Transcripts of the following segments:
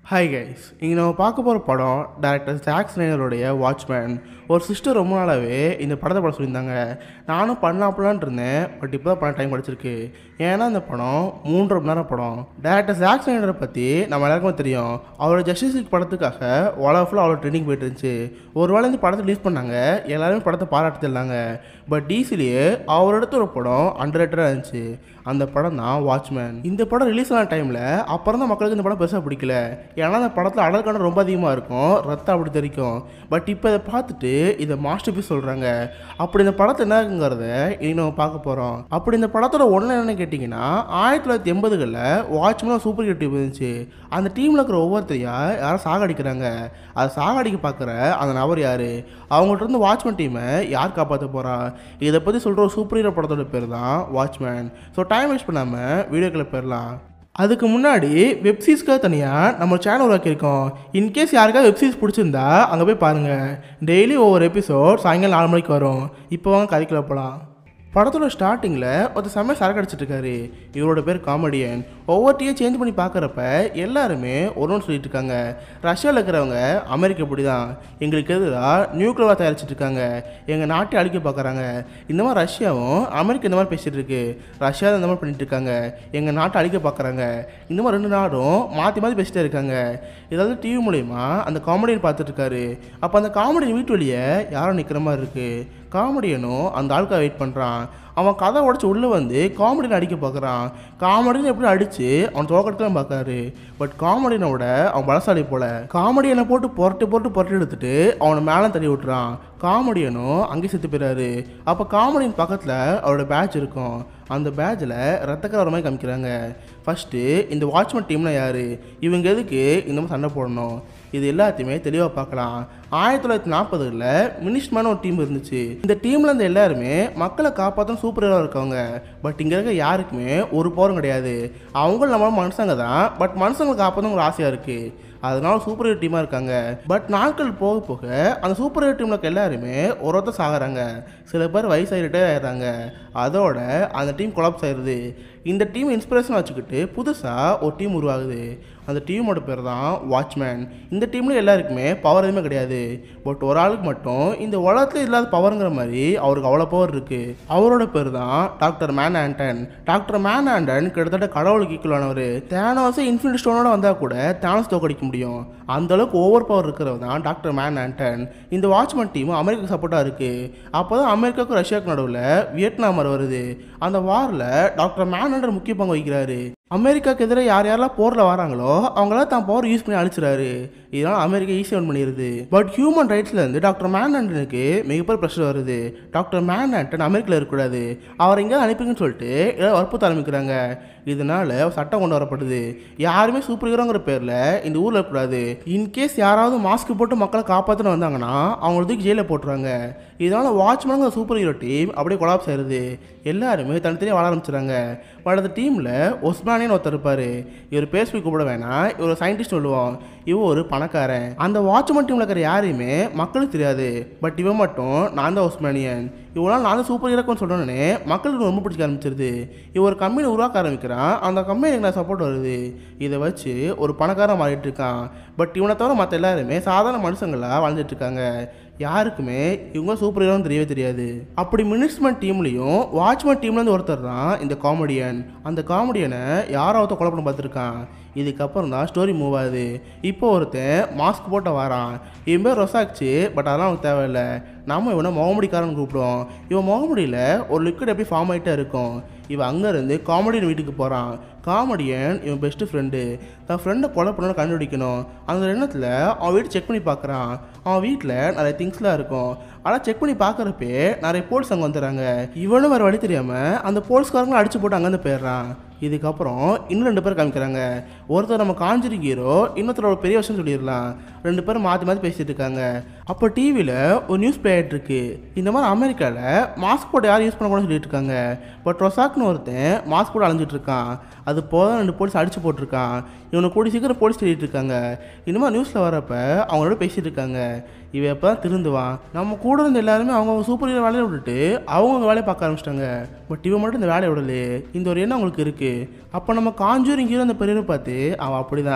hi guys இங்கே நம்ம பார்க்க போகிற படம் டேரக்டர் ஜாக் ஸ்னைடருடைய வாட்ச்மேன் ஒரு சிஸ்டர் ரொம்ப நாளாகவே இந்த படத்தை படம் சொல்லியிருந்தாங்க நானும் பண்ணலாப்பலான் இருந்தேன் பட் இப்போ தான் பண்ண டைம் கிடச்சிருக்கு ஏன்னா இந்த படம் மூன்றரை மணி நேரம் படம் டேரக்டர் ஜாக் ஸ்னைடரை பற்றி நம்ம எல்லாருக்குமே தெரியும் அவரோட ஜஸ்டிஸ் லீக் படத்துக்காக உலக ஃபுல்லாக அவ்வளோ ட்ரெண்டிங் போயிட்டு இருந்துச்சு ஒரு வேளை இந்த படத்தை ரிலீஸ் பண்ணாங்க எல்லாருமே படத்தை பாராட்டி தரலாங்க பட் டிசிலேயே அவர் எடுத்த ஒரு படம் அண்டர் இருந்துச்சு அந்த படம் தான் வாட்ச்மேன் இந்த படம் ரிலீஸ் ஆன டைமில் அப்புறம் தான் மக்களுக்கு இந்த படம் பெருசாக பிடிக்கல ஏன்னா அந்த படத்தில் அடல் கணம் ரொம்ப அதிகமாக இருக்கும் ரத்தம் அப்படி தெரிக்கும் பட் இப்போ இதை பார்த்துட்டு இதை மாஸ்டர் பீஸ் சொல்கிறாங்க அப்படி இந்த படத்தை என்ன இருக்குங்கிறத இனி நம்ம பார்க்க போகிறோம் அப்படி இந்த படத்தோட ஒன்று என்னன்னு கேட்டிங்கன்னா ஆயிரத்தி தொள்ளாயிரத்தி எண்பதுகளில் வாட்ச்மேன் சூப்பர் ஹிட் டீம் இருந்துச்சு அந்த டீமில் இருக்கிற ஒவ்வொருத்தரையா யாரும் சாகடிக்கிறாங்க அதை சாகடிக்க பார்க்குற அந்த நபர் யார் அவங்கள்ட்ட இருந்து வாட்ச்மேன் டீமை யார் காப்பாற்ற போகிறா இதை பற்றி சொல்கிற ஒரு சூப்பர் ஹீரோ படத்தோட பேர் தான் வாட்ச்மேன் ஸோ டைம் வேஸ்ட் பண்ணாமல் வீடியோக்களை போயிடலாம் அதுக்கு முன்னாடி வெப்சீரிஸ்க்காக தனியாக நம்ம சேனல் உருவாக்கியிருக்கோம் இன்கேஸ் யாருக்காவது வெப்சீரிஸ் பிடிச்சிருந்தா அங்கே போய் பாருங்கள் டெய்லி ஒவ்வொரு எபிசோட் சாயங்காலம் நாலு மணிக்கு வரும் இப்போ வாங்க கதைக்குள்ள போகலாம் படத்தோட ஸ்டார்டிங்கில் ஒருத்தர் செம்ம சரக்கு அடிச்சிட்டு இருக்காரு இவரோட பேர் காமெடியன் ஒவ்வொருத்தையும் சேஞ்ச் பண்ணி பார்க்குறப்ப எல்லாருமே ஒரு ஒன்று சொல்லிட்டு இருக்காங்க ரஷ்யாவில் இருக்கிறவங்க அமெரிக்கா இப்படி தான் எங்களுக்கு எதிராக நியூக்ளியர் தயாரிச்சிட்டு இருக்காங்க எங்கள் நாட்டை அழிக்க பார்க்குறாங்க இந்த மாதிரி ரஷ்யாவும் அமெரிக்கா இந்த மாதிரி பேசிகிட்டு இருக்கு ரஷ்யா இந்த மாதிரி பண்ணிட்டு இருக்காங்க எங்கள் நாட்டை அழிக்க பார்க்குறாங்க இந்த மாதிரி ரெண்டு நாடும் மாற்றி மாற்றி பேசிட்டே இருக்காங்க ஏதாவது டிவி மூலயமா அந்த காமெடியன் பார்த்துட்டு இருக்காரு அப்போ அந்த காமெடியன் வீட்டு வெளியே யாரோ நிற்கிற மாதிரி இருக்குது காமெடியனும் அந்த ஆளுக்காக வெயிட் பண்ணுறான் அவன் கதை உடச்சி உள்ளே வந்து காமெடியன் அடிக்க பார்க்குறான் காமெடியன் எப்படி அடித்து அவன் தோக்கட்டுலாம் பார்க்காரு பட் காமெடியனை விட அவன் பலசாலி போல காமெடியனை போட்டு புரட்டு போட்டு புரட்டு எடுத்துட்டு அவனை மேலே தள்ளி விட்டுறான் காமெடியனும் அங்கேயே செத்து போயிறாரு அப்போ காமெடியன் பக்கத்தில் அவரோட பேட்ச் இருக்கும் அந்த பேட்சில் ரத்தக்கலர் மாதிரி காமிக்கிறாங்க ஃபஸ்ட்டு இந்த வாட்ச்மேன் டீம்னா யார் இவங்க எதுக்கு இந்த மாதிரி சண்டை போடணும் இது எல்லாத்தையுமே தெளிவாக பார்க்கலாம் ஆயிரத்தி தொள்ளாயிரத்தி நாற்பதுல மினிஸ்ட்மேன் ஒரு டீம் இருந்துச்சு இந்த டீமில் இருந்த எல்லாருமே மக்களை காப்பாற்றும் சூப்பர் ஹீரோ இருக்கவங்க பட் இங்கே இருக்க யாருக்குமே ஒரு போரும் கிடையாது அவங்களும் நம்ம மனுஷங்க தான் பட் மனுஷங்களை காப்பாற்றணும் ஒரு ஆசையாக இருக்குது அதனால சூப்பர் ஹீரோ டீமாக இருக்காங்க பட் நாட்கள் போக போக அந்த சூப்பர் ஹீரோ டீமில் இருக்க எல்லாருமே ஒரு ஒருத்தர் சாகுறாங்க சில பேர் வயசாகிட்டே ஆயிடுறாங்க அதோட அந்த டீம் கொலாப்ஸ் ஆயிடுது இந்த டீம் இன்ஸ்பிரேஷன் வச்சுக்கிட்டு புதுசாக ஒரு டீம் உருவாகுது அந்த டீமோட பேர் தான் வாட்ச்மேன் இந்த டீமில் எல்லாருக்குமே பவர் எதுவுமே கிடையாது பட் ஒரு ஆளுக்கு மட்டும் இந்த உலகத்தில் இல்லாத பவருங்கிற மாதிரி அவருக்கு அவ்வளோ பவர் இருக்குது அவரோட பேர் தான் doctor Manhattan doctor Manhattan கிட்டத்தட்ட கடவுளுக்கு ஈக்குவலானவர் தேனோஸை இன்ஃபினிட் ஸ்டோனோட வந்தால் கூட தேனோஸ் தோக்கடிக்க முடியும் அந்த அளவுக்கு ஓவர் பவர் இருக்கிறவர் தான் டாக்டர் மேன் ஆண்டன் இந்த வாட்ச்மேன் டீம் அமெரிக்கா சப்போர்ட்டாக இருக்குது அப்போ தான் அமெரிக்காவுக்கும் ரஷ்யாவுக்கும் நடுவில் வியட்நாம் war வருது அந்த வாரில் டாக்டர் மேன் ஆண்டன் முக்கிய பங்கு வகிக்கிறாரு அமெரிக்காவுக்கு எதிராக யார் யாரெல்லாம் போரில் வராங்களோ அவங்களாம் தான் பவர் யூஸ் பண்ணி அழிச்சிடாரு இதனால் அமெரிக்கா ஈஸியாக ஒன் பண்ணிடுது பட் ஹியூமன் ரைட்ஸ்லேருந்து டாக்டர் மேன் ஆண்டனுக்கு மிகப்பெரிய ப்ரெஷர் வருது டாக்டர் மேன் ஆண்டன் அமெரிக்காவில் இருக்கக்கூடாது அவரை எங்கேயாவது அனுப்பிங்கன்னு சொல்லிட்டு எல்லாம் வற்புறுத்த ஆரம்பிக்கிறாங்க இதனால ஒரு சட்டம் கொண்டு வரப்படுது யாருமே சூப்பர் ஹீரோங்கிற பேரில் இந்த ஊரில் இருக்கக்கூடாது இன்கேஸ் யாராவது மாஸ்க் போட்டு மக்களை காப்பாற்றின வந்தாங்கன்னா அவங்கள தூக்கி ஜெயிலில் போட்டுருவாங்க இதனால் வாட்ச்மேனுங்கிற சூப்பர் ஹீரோ டீம் அப்படியே கொலாப்ஸ் ஆயிருது எல்லாருமே தனித்தனியாக வாழ ஆரம்பிச்சிடுறாங்க பட் அந்த டீமில் ஒஸ்மானின்னு ஒருத்தர் இருப்பார் இவர் பேர் சொல்லி கூப்பிட வேணாம் இவர் சயின்டிஸ்ட் சொல்லுவோம் இவன் ஒரு பணக்காரன் அந்த வாட்ச்மேன் டீமில் இருக்கிற யாரையுமே மக்களுக்கு தெரியாது பட் இவன் மட்டும் நான் தான் ஒஸ்மானியன் இவனால் நான் தான் சூப்பர் ஹீரோக்குன்னு சொன்னோன்னே மக்களுக்கு ரொம்ப பிடிக்க ஆரம்பிச்சிருது இவன் ஒரு கம்பெனி உருவாக்க ஆரம்பிக்கிறான் அந்த கம்பெனிக்கு நான் சப்போர்ட் வருது இதை வச்சு ஒரு பணக்காரன் மாறிட்டு இருக்கான் பட் இவனை தவிர மற்ற எல்லாருமே சாதாரண மனுஷங்களாக வாழ்ந்துட்டு இருக்காங்க யாருக்குமே இவங்க சூப்பர் ஹீரோன்னு தெரியவே தெரியாது அப்படி மினிஸ்ட்மெண்ட் டீம்லேயும் வாட்ச்மேன் டீம்லேருந்து ஒருத்தர் தான் இந்த காமெடியன் அந்த காமெடியனை யாராவது கொலை பண்ண பார்த்துருக்கான் இதுக்கப்புறம் தான் ஸ்டோரி மூவ் ஆகுது இப்போ ஒருத்தன் மாஸ்க் போட்ட வரான் இவன் பேர் ரொசாக்ச்சு பட் அதெல்லாம் அவனுக்கு தேவையில்லை நம்ம இவனை முகமுடிக்காரன் கூப்பிடுவோம் இவன் முகமுடியில் ஒரு லிக்விட் எப்படி ஃபார்ம் ஆகிட்டே இருக்கும் இவன் அங்கேருந்து காமெடியன் வீட்டுக்கு போகிறான் காமெடியன் இவன் பெஸ்ட்டு ஃப்ரெண்டு தன் ஃப்ரெண்டை கொலை பண்ணணும் கண்டுபிடிக்கணும் அந்த எண்ணத்தில் அவன் வீட்டு செக் பண்ணி பார்க்குறான் அவன் வீட்டில் நிறைய திங்ஸ்லாம் இருக்கும் ஆனால் செக் பண்ணி பார்க்குறப்பே நிறைய போலீஸ் அங்கே வந்துடுறாங்க இவனும் வேறு வழி தெரியாமல் அந்த போலீஸ்காரங்களும் அடிச்சு போட்டு அங்கேருந்து போயிடுறான் இதுக்கப்புறம் இன்னும் ரெண்டு பேர் காமிக்கிறாங்க ஒருத்தர் நம்ம காஞ்சிரி ஹீரோ இன்னொருத்தர் ஒரு பெரிய விஷயம் சொல்லிடலாம் ரெண்டு பேரும் மாற்றி மாற்றி பேசிட்டு இருக்காங்க அப்போ டிவியில் ஒரு நியூஸ் பிளே ஆகிட்டு இருக்கு இந்த மாதிரி அமெரிக்காவில் மாஸ்க் போட்டு யாரும் யூஸ் பண்ணக்கூடாதுன்னு சொல்லிட்டு இருக்காங்க பட் ரொசாக்னு ஒருத்தன் மாஸ்க் போட்டு அலைஞ்சிட்டு இருக்கான் அது போத ரெண்டு போலீஸ் அடிச்சு போட்டிருக்கான் இவனை கூடி சீக்கிரம் போலீஸ் தேடிட்டு இருக்காங்க இந்த மாதிரி நியூஸில் வரப்ப அவங்களோட பேசிட்டு இருக்காங்க இவன் எப்போ தான் திருந்துவான் நம்ம கூட இருந்த எல்லாருமே அவங்க சூப்பர் ஹீரோ வேலையை விட்டுட்டு அவங்க வேலையை பார்க்க ஆரம்பிச்சிட்டாங்க பட் இவன் மட்டும் இந்த வேலையை விடலையே இந்த ஒரு எண்ணம் அவங்களுக்கு இருக்குது அப்போ நம்ம காஞ்சூரிங் ஹீரோ அந்த பெரியரை பார்த்து அவன் அப்படிதான்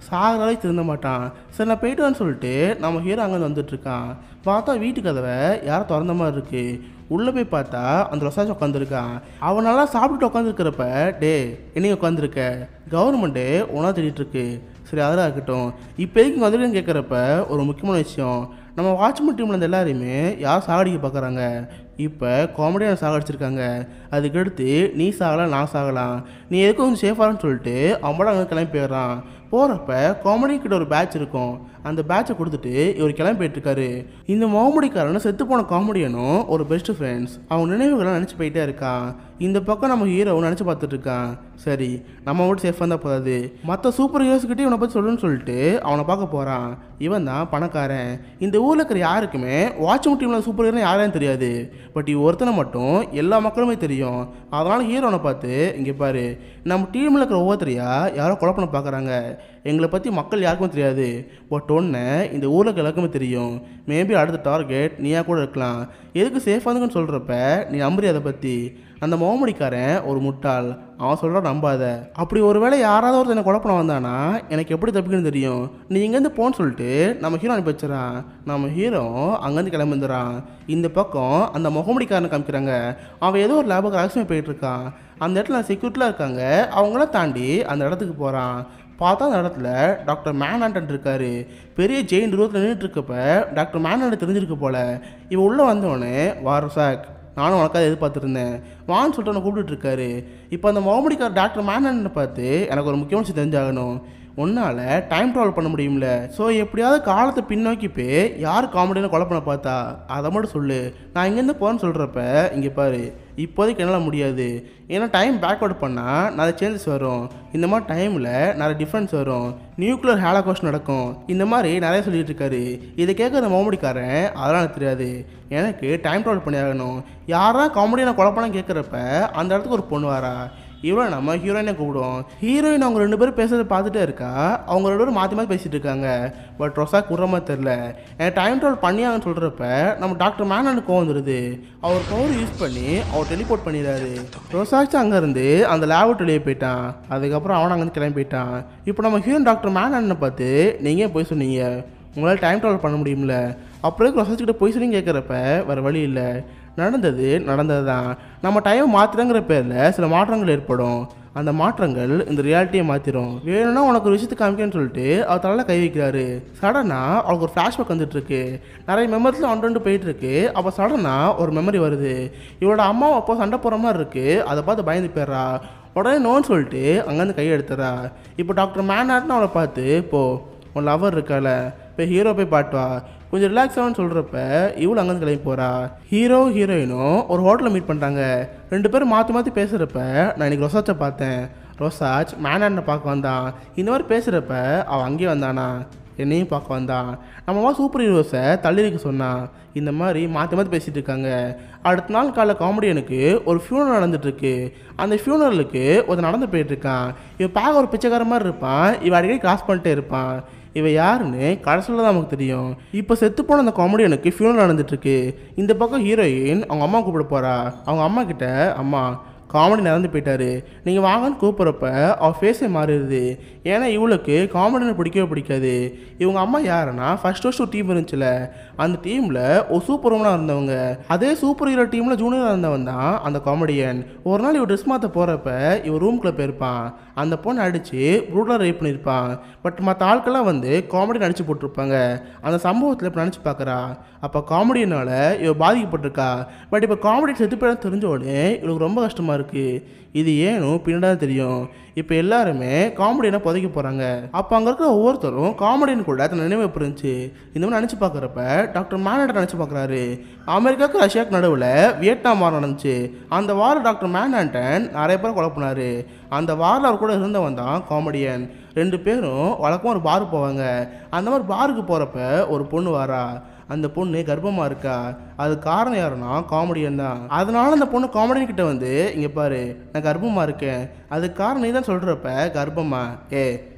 சாகராலே திருந்த மாட்டான் சரி நான் போயிட்டு வரேன்னு சொல்லிட்டு நம்ம ஹீரோ அங்கே வந்துட்டு இருக்கான் பார்த்தா வீட்டு கதவை யாரும் திறந்த மாதிரி இருக்கு உள்ளே போய் பார்த்தா அந்த ரொசாஜ் உட்காந்துருக்கான் அவன் நல்லா சாப்பிட்டுட்டு உட்காந்துருக்கிறப்ப டே என்னையும் உட்காந்துருக்க கவர்மெண்ட்டு ஒன்றா தேடிட்டு இருக்கு சரி அதெல்லாம் இருக்கட்டும் இப்போ எதுக்கு வந்துருக்குன்னு கேட்குறப்ப ஒரு முக்கியமான விஷயம் நம்ம வாட்ச்மேன் டீமில் இருந்த எல்லாரையுமே யார் சாகடிக்க பார்க்குறாங்க இப்போ காமெடியான சாகடிச்சிருக்காங்க அதுக்கடுத்து நீ சாகலாம் நான் சாகலாம் நீ எதுக்கும் கொஞ்சம் சேஃபாகனு சொல்லிட்டு அவன் அங்கே கிளம்பி போயிடுறான் போகிறப்ப காமெடி கிட்ட ஒரு பேட்ச் இருக்கும் அந்த பேட்சை கொடுத்துட்டு இவர் கிளம்பி போயிட்டுருக்காரு இந்த மோமடிக்காரன் செத்து போன காமெடியனும் ஒரு பெஸ்ட் ஃப்ரெண்ட்ஸ் அவன் நினைவுகளை நினச்சி போயிட்டே இருக்கான் இந்த பக்கம் நம்ம ஹீரோவும் நினச்சி பார்த்துட்டு இருக்கான் சரி நம்ம மட்டும் சேஃபாக இருந்தால் போதாது மற்ற சூப்பர் ஹீரோஸ்கிட்டே இவனை பற்றி சொல்லணும்னு சொல்லிட்டு அவனை பார்க்க போகிறான் இவன் தான் பணக்காரன் இந்த ஊரில் இருக்கிற யாருக்குமே வாட்ச் டீமில் சூப்பர் ஹீரோ யாரையும் தெரியாது பட் இவ ஒருத்தனை மட்டும் எல்லா மக்களுமே தெரியும் அதனால் ஹீரோனை பார்த்து இங்கே பாரு நம்ம டீமில் இருக்கிற ஒவ்வொருத்தரையா யாரோ கொலை பண்ண பார்க்குறாங்க எங்களை பற்றி மக்கள் யாருக்கும் தெரியாது பட் ஒன்று இந்த ஊரில் இருக்க எல்லாருக்குமே தெரியும் மேபி அடுத்த டார்கெட் நீயா கூட இருக்கலாம் எதுக்கு சேஃபாக இருந்துக்குன்னு சொல்கிறப்ப நீ நம்புறி அதை பற்றி அந்த மோமடிக்காரன் ஒரு முட்டாள் அவன் சொல்கிற நம்பாத அப்படி ஒருவேளை யாராவது ஒருத்தர் என்ன குழப்பம் வந்தானா எனக்கு எப்படி தப்பிக்கணும்னு தெரியும் நீ இங்கேருந்து போன்னு சொல்லிட்டு நம்ம ஹீரோ அனுப்பி வச்சிடறான் நம்ம ஹீரோ அங்கேருந்து கிளம்பி வந்துடுறான் இந்த பக்கம் அந்த முகமுடிக்காரனை காமிக்கிறாங்க அவன் ஏதோ ஒரு லேபுக்கு ரகசியம் போயிட்டு இருக்கான் அந்த இடத்துல செக்யூரிட்டிலாம் இருக்காங்க அவங்களாம் தாண்டி அந்த இடத்துக்கு போகிறான் பார்த்தா அந்த இடத்துல டாக்டர் மேனாண்டன் இருக்காரு பெரிய ஜெயின் ரூத்தில் நின்றுட்டு இருக்கப்ப டாக்டர் மேனாண்டன் தெரிஞ்சிருக்கு போல இவன் உள்ளே வந்தோடனே வார சாக் நானும் உனக்காக எதிர்பார்த்துருந்தேன் வான்னு சொல்லிட்டு அவனை கூப்பிட்டுட்டு இருக்காரு இப்போ அந்த மோமடிக்கார் டாக்டர் மேனாண்டனை பார்த்து எனக்கு ஒரு முக்கியமான விஷயம் தெரிஞ்சாகணும் உன்னால் டைம் ட்ராவல் பண்ண முடியும்ல ஸோ எப்படியாவது காலத்தை பின்னோக்கி போய் யார் காமெடியான கொலை பண்ண பார்த்தா அதை மட்டும் சொல்லு நான் இங்கேருந்து போகிறேன்னு சொல்கிறப்ப இங்கே பாரு இப்போதைக்கு என்னால் முடியாது ஏன்னா டைம் பேக்வர்ட் பண்ணால் நிறைய சேஞ்சஸ் வரும் இந்த மாதிரி டைமில் நிறைய டிஃப்ரென்ஸ் வரும் நியூக்ளியர் ஹேலோகாஸ்ட் நடக்கும் இந்த மாதிரி நிறைய சொல்லிட்டு இருக்காரு இதை கேட்குற மோமடிக்காரன் அதெல்லாம் எனக்கு தெரியாது எனக்கு டைம் ட்ராவல் பண்ணி ஆகணும் யாரா காமெடியான கொலை பண்ண கேட்குறப்ப அந்த இடத்துக்கு ஒரு பொண்ணு வரா இவ்வளோ நம்ம ஹீரோயினை கூப்பிடுவோம் ஹீரோயின் அவங்க ரெண்டு பேரும் பேசுறதை பார்த்துட்டே இருக்கா அவங்க ரெண்டு பேரும் மாற்றி மாற்றி பேசிட்டு இருக்காங்க பட் ரொசா குடுற மாதிரி தெரில எனக்கு டைம் ட்ராவல் பண்ணியாங்கன்னு சொல்கிறப்ப நம்ம டாக்டர் மேனனுக்கு கோவம் வந்துடுது அவர் பவர் யூஸ் பண்ணி அவர் டெலிபோர்ட் பண்ணிடுறாரு ரொசாச்சு அங்கேருந்து அந்த லேபு வெளியே போயிட்டான் அதுக்கப்புறம் அவன் அங்கேருந்து கிளம்பி போயிட்டான் இப்போ நம்ம ஹீரோயின் டாக்டர் மேனனை பார்த்து நீங்கள் ஏன் போய் சொன்னீங்க உங்களால் டைம் ட்ராவல் பண்ண முடியும்ல அப்புறம் ரொசாச்சிக்கிட்ட போய் சொல்லி கேட்குறப்ப வேறு வழி இல்லை நடந்தது நடந்தது தான் நம்ம டைம் மாற்றுறங்கிற பேரில் சில மாற்றங்கள் ஏற்படும் அந்த மாற்றங்கள் இந்த ரியாலிட்டியை மாற்றிடும் வேணும்னா உனக்கு ஒரு விஷயத்தை காமிக்கன்னு சொல்லிட்டு அவர் தலையில் கை வைக்கிறாரு சடனாக அவளுக்கு ஒரு ஃப்ளாஷ்பேக் வந்துட்டு இருக்கு நிறைய மெமரிஸில் ஒன்று ரெண்டு போயிட்டு இருக்கு அப்போ சடனாக ஒரு மெமரி வருது இவளோட அம்மா அப்போ சண்டை போகிற மாதிரி இருக்கு அதை பார்த்து பயந்து போயிடுறா உடனே நோன்னு சொல்லிட்டு அங்கேருந்து கை எடுத்துறா இப்போ டாக்டர் மேனாட்னு அவளை பார்த்து போ உன் லவர் இருக்கால இப்போ ஹீரோ போய் பாட்டுவா கொஞ்சம் ரிலாக்ஸ் ஆகும்னு சொல்கிறப்ப இவ்வளோ அங்கேருந்து கிளம்பி போகிறா ஹீரோ ஹீரோயினும் ஒரு ஹோட்டலில் மீட் பண்ணுறாங்க ரெண்டு பேரும் மாற்றி மாற்றி பேசுகிறப்ப நான் இன்னைக்கு ரொசாச்சை பார்த்தேன் ரொசாச் மேனாண்டை பார்க்க வந்தான் இந்த மாதிரி பேசுகிறப்ப அவன் அங்கேயே வந்தானா என்னையும் பார்க்க வந்தான் நம்மவா சூப்பர் ஹீரோஸை தள்ளி வைக்க சொன்னான் இந்த மாதிரி மாற்றி மாற்றி பேசிகிட்டு இருக்காங்க அடுத்த நாள் காலைல காமெடியனுக்கு ஒரு ஃபியூனல் நடந்துட்டுருக்கு அந்த ஃபியூனலுக்கு ஒருத்தன் நடந்து போயிட்டுருக்கான் இவன் பார்க்க ஒரு பிச்சைக்கார மாதிரி இருப்பான் இவன் அடிக்கடி கிராஸ் பண்ணிட்டே இருப்பான் இவ யாருன்னு கடைசியில் தான் நமக்கு தெரியும் இப்போ செத்து போன அந்த காமெடியனுக்கு ஃபியூனல் நடந்துட்டுருக்கு இந்த பக்கம் ஹீரோயின் அவங்க அம்மா கூப்பிட போகிறா அவங்க அம்மா கிட்ட அம்மா காமெடி நடந்து போயிட்டாரு நீங்கள் வாங்கன்னு கூப்பிட்றப்ப அவள் ஃபேஸே மாறிடுது ஏன்னா இவளுக்கு காமெடினை பிடிக்கவே பிடிக்காது இவங்க அம்மா யாருன்னா ஃபர்ஸ்ட் ஃபர்ஸ்ட் ஒரு டீம் இருந்துச்சுல அந்த டீமில் ஒரு சூப்பர் உமனாக இருந்தவங்க அதே சூப்பர் ஹீரோ டீமில் ஜூனியராக இருந்தவன் தான் அந்த காமெடியன் ஒரு நாள் இவன் ட்ரெஸ் மாற்ற போகிறப்ப இவன் ரூம்குள்ளே போயிருப்பான் அந்த பொண்ணை அடித்து ப்ரூட்டலாக ரேப் பண்ணியிருப்பான் பட் மற்ற ஆட்கள்லாம் வந்து காமெடி நடிச்சு போட்டிருப்பாங்க அந்த சம்பவத்தில் இப்போ நினச்சி பார்க்குறா அப்போ காமெடியினால் இவ பாதிக்கப்பட்டிருக்கா பட் இப்போ காமெடி செத்து போயிட தெரிஞ்ச உடனே இவளுக்கு ரொம்ப கஷ்டமாக இருக்குது இது ஏனும் பின்னாடி தெரியும் இப்போ எல்லாருமே காமெடியனை புதைக்க போகிறாங்க அப்போ அங்கே இருக்கிற ஒவ்வொருத்தரும் காமெடியன் கூட தன் நினைவு எப்படி இருந்துச்சு இந்த மாதிரி நினச்சி பார்க்குறப்ப டாக்டர் மேனட்டை நினச்சி பார்க்குறாரு அமெரிக்காவுக்கு ரஷ்யாவுக்கு நடுவில் வியட்நாம் வாரம் நடந்துச்சு அந்த வாரம் டாக்டர் மேனாண்டன் நிறைய பேர் கொலை பண்ணாரு அந்த வாரில் அவர் கூட இருந்தவன் தான் காமெடியன் ரெண்டு பேரும் வழக்கமாக ஒரு பாருக்கு போவாங்க அந்த மாதிரி பாருக்கு போகிறப்ப ஒரு பொண்ணு வாரா அந்த பொண்ணு கர்ப்பமாக இருக்கா அது காரணம் யாருன்னா காமெடியன் தான் அதனால அந்த பொண்ணு காமெடியன் கிட்ட வந்து இங்கே பாரு நான் கர்ப்பமாக இருக்கேன் அதுக்கு காரணம் நீ தான் சொல்கிறப்ப கர்ப்பமா ஏ